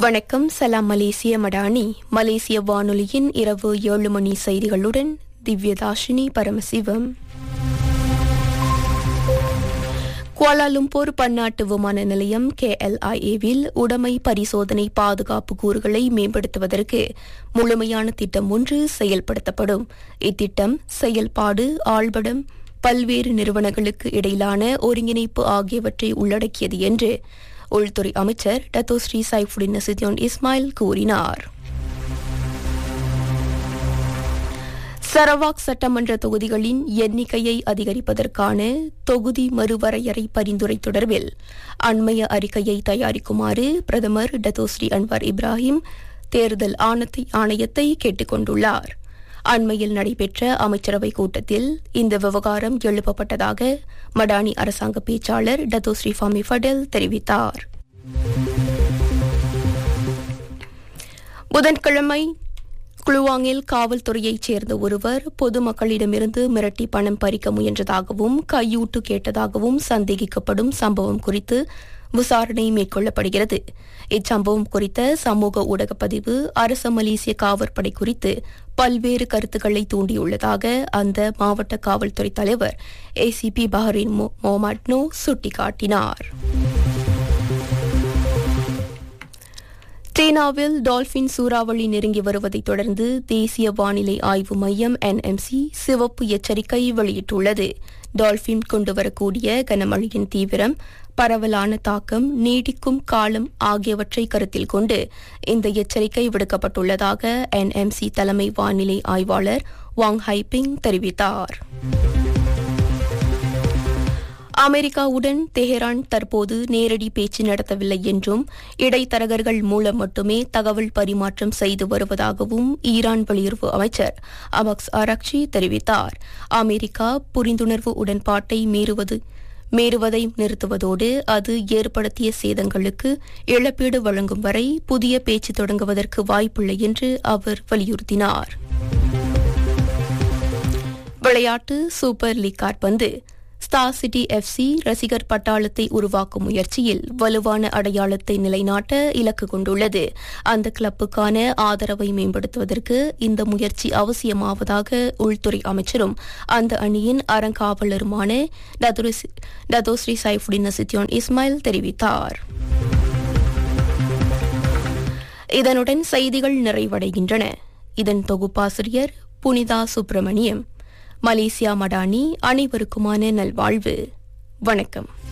வணக்கம் சலாம் மலேசிய மடானி மலேசிய வானொலியின் இரவு ஏழு மணி செய்திகளுடன் திவ்யதாஷினி பரமசிவம் குவாலாலும்பூர் பன்னாட்டு விமான நிலையம் கேஎல்ஐஏவில் உடைமை பரிசோதனை பாதுகாப்பு கூறுகளை மேம்படுத்துவதற்கு முழுமையான திட்டம் ஒன்று செயல்படுத்தப்படும் இத்திட்டம் செயல்பாடு ஆழ்படம் பல்வேறு நிறுவனங்களுக்கு இடையிலான ஒருங்கிணைப்பு ஆகியவற்றை உள்ளடக்கியது என்று உள்துறை அமைச்சர் டத்தோஸ்ரீ சைஃபுடின் நசித்யோன் இஸ்மாயில் கூறினார் சரவாக் சட்டமன்ற தொகுதிகளின் எண்ணிக்கையை அதிகரிப்பதற்கான தொகுதி மறுவரையறை பரிந்துரை தொடர்பில் அண்மைய அறிக்கையை தயாரிக்குமாறு பிரதமர் டத்தோஸ்ரீ அன்வர் இப்ராஹிம் தேர்தல் ஆணத்தை ஆணையத்தை கேட்டுக் கொண்டுள்ளார் அண்மையில் நடைபெற்ற அமைச்சரவை கூட்டத்தில் இந்த விவகாரம் எழுப்பப்பட்டதாக மடானி அரசாங்க பேச்சாளர் டத்தோஸ்ரீ ஃபாமி ஃபடேல் தெரிவித்தார் புதன்கிழமை குளுவாங்கில் காவல்துறையைச் சேர்ந்த ஒருவர் பொதுமக்களிடமிருந்து மிரட்டி பணம் பறிக்க முயன்றதாகவும் கையூட்டு கேட்டதாகவும் சந்தேகிக்கப்படும் சம்பவம் குறித்து விசாரணை மேற்கொள்ளப்படுகிறது இச்சம்பவம் குறித்த சமூக ஊடக பதிவு அரச மலேசிய காவற்படை குறித்து பல்வேறு கருத்துக்களை தூண்டியுள்ளதாக அந்த மாவட்ட காவல்துறை தலைவர் ஏசிபி பஹரின் மொஹமட் நோ சுட்டிக்காட்டினார் சீனாவில் டால்பின் சூறாவளி நெருங்கி வருவதைத் தொடர்ந்து தேசிய வானிலை ஆய்வு மையம் என்எம்சி சிவப்பு எச்சரிக்கை வெளியிட்டுள்ளது டால்பின் கொண்டுவரக்கூடிய கனமழையின் தீவிரம் பரவலான தாக்கம் நீடிக்கும் காலம் ஆகியவற்றை கருத்தில் கொண்டு இந்த எச்சரிக்கை விடுக்கப்பட்டுள்ளதாக என்எம்சி தலைமை வானிலை ஆய்வாளர் வாங் ஹைபிங் தெரிவித்தார் அமெரிக்காவுடன் தெஹரான் தற்போது நேரடி பேச்சு நடத்தவில்லை என்றும் இடைத்தரகர்கள் மூலம் மட்டுமே தகவல் பரிமாற்றம் செய்து வருவதாகவும் ஈரான் வெளியுறவு அமைச்சர் அபக்ஸ் ஆராக்சி தெரிவித்தார் அமெரிக்கா புரிந்துணர்வு உடன்பாட்டை மீறுவது மீறுவதை நிறுத்துவதோடு அது ஏற்படுத்திய சேதங்களுக்கு இழப்பீடு வழங்கும் வரை புதிய பேச்சு தொடங்குவதற்கு வாய்ப்பில்லை என்று அவர் வலியுறுத்தினார் விளையாட்டு சூப்பர் லீக் காற்பந்து ஸ்டார் சிட்டி எஃப்சி ரசிகர் பட்டாளத்தை உருவாக்கும் முயற்சியில் வலுவான அடையாளத்தை நிலைநாட்ட இலக்கு கொண்டுள்ளது அந்த கிளப்புக்கான ஆதரவை மேம்படுத்துவதற்கு இந்த முயற்சி அவசியமாவதாக உள்துறை அமைச்சரும் அந்த அணியின் அறங்காவலருமான டதோஸ்ரீ சைஃபுடின் நசித்யோன் இஸ்மாயில் தெரிவித்தார் இதனுடன் செய்திகள் நிறைவடைகின்றன இதன் தொகுப்பாசிரியர் புனிதா சுப்பிரமணியம் மலேசியா மடானி அனைவருக்குமான நல்வாழ்வு வணக்கம்